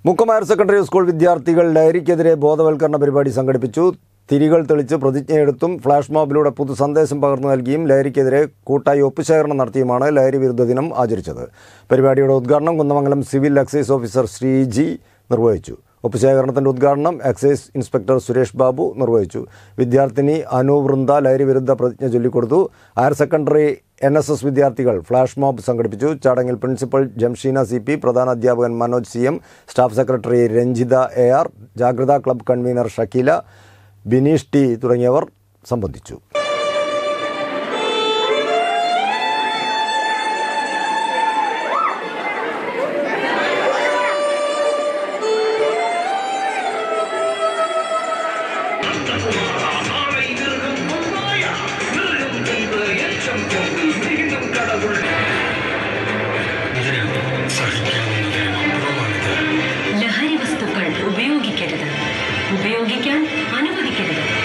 Mukkam higher secondary school വിദ്യാർത്ഥികൾ ലഹരിക്കെതിരെ ബോധവൽക്കരണ പരിപാടി സംഘടിപ്പിച്ചു തിരികൾ തെളിച്ച് പ്രതിജ്ഞയെടുത്തും ഫ്ലാഷ് മോബിലൂടെ പൊതു സന്ദേശം പകർന്നു നൽകിയും ലഹരിക്കെതിരെ കൂട്ടായി ഒപ്പുശേഖരണം നടത്തിയുമാണ് ലഹരി വിരുദ്ധ ദിനം ആചരിച്ചത് പരിപാടിയുടെ ഉദ്ഘാടനം Kunnamangalam civil excise officer Sreeji നിർവഹിച്ചു ഒപ്പുശേഖരണത്തിന്റെ ഉദ്ഘാടനം എക്സൈസ് ഇൻസ്പെക്ടർ സുരേഷ് ബാബു നിർവഹിച്ചു വിദ്യാർത്ഥിനി അനുവൃന്ദ ലഹരി വിരുദ്ധ പ്രതിജ്ഞ ചൊല്ലിക്കൊടുത്തു higher secondary N S S വിദ്യാർത്ഥികൾ ഫ്ലാഷ് മോബ് സംഘടിപ്പിച്ചു ചടങ്ങിൽ പ്രിൻസിപ്പൽ ജംഷീന സി പി പ്രധാന അധ്യാപകൻ Manoj C M staff secretary Ranjitha A R ജാഗ്രത club convener Shakeela Bineesh T തുടങ്ങിയവർ സംബന്ധിച്ചു ஆலை மிருகம் பொன்னாயா மிருகம் தெய்வ எச்சம் கொண்டு மீண்டும் கடவுள் ഇതിനകം സഹിക്കാവുന്നതിനപ്പുറമാണിത് ലഹരി വസ്തുക്കൾ ഉപയോഗിക്കരുത് ഉപയോഗിക്കാൻ അനുവദിക്കരുത്